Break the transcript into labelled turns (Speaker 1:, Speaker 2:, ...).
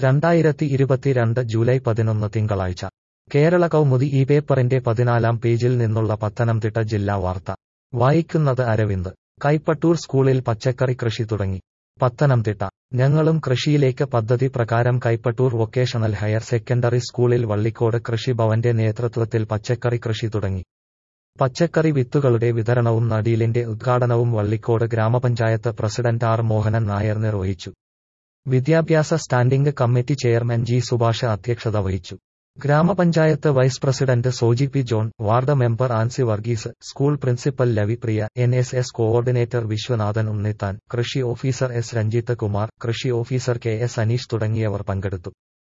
Speaker 1: രണ്ടായിരത്തി ഇരുപത്തിരണ്ട് ജൂലൈ പതിനൊന്ന് തിങ്കളാഴ്ച കേരള കൗമുദി ഈ പേപ്പറിന്റെ പതിനാലാം പേജിൽ നിന്നുള്ള പത്തനംതിട്ട ജില്ലാ വാർത്ത വായിക്കുന്നത് അരവിന്ദ് കൈപ്പട്ടൂർ സ്കൂളിൽ പച്ചക്കറി കൃഷി തുടങ്ങി പത്തനംതിട്ട ഞങ്ങളും കൃഷിയിലേക്ക് പദ്ധതി പ്രകാരം കൈപ്പട്ടൂർ വൊക്കേഷണൽ ഹയർ സെക്കൻഡറി സ്കൂളിൽ വള്ളിക്കോട് കൃഷിഭവന്റെ നേതൃത്വത്തിൽ പച്ചക്കറി കൃഷി തുടങ്ങി പച്ചക്കറി വിത്തുകളുടെ വിതരണവും നടീലിന്റെ ഉദ്ഘാടനവും വള്ളിക്കോട് ഗ്രാമപഞ്ചായത്ത് പ്രസിഡന്റ് ആർ മോഹനൻ നായർ നിർവഹിച്ചു വിദ്യാഭ്യാസ standing committee chairman G Subhash അധ്യക്ഷത വഹിച്ചു ഗ്രാമപഞ്ചായത്ത് vice president Soji P John ward member Ancy Varghese school principal Lavipriya N S S coordinator Viswanathan Unnithan കൃഷി ഓഫീസർ എസ് രഞ്ജിത്ത് കുമാർ കൃഷി ഓഫീസർ കെ എസ് അനീഷ് തുടങ്ങിയവർ പങ്കെടുത്തു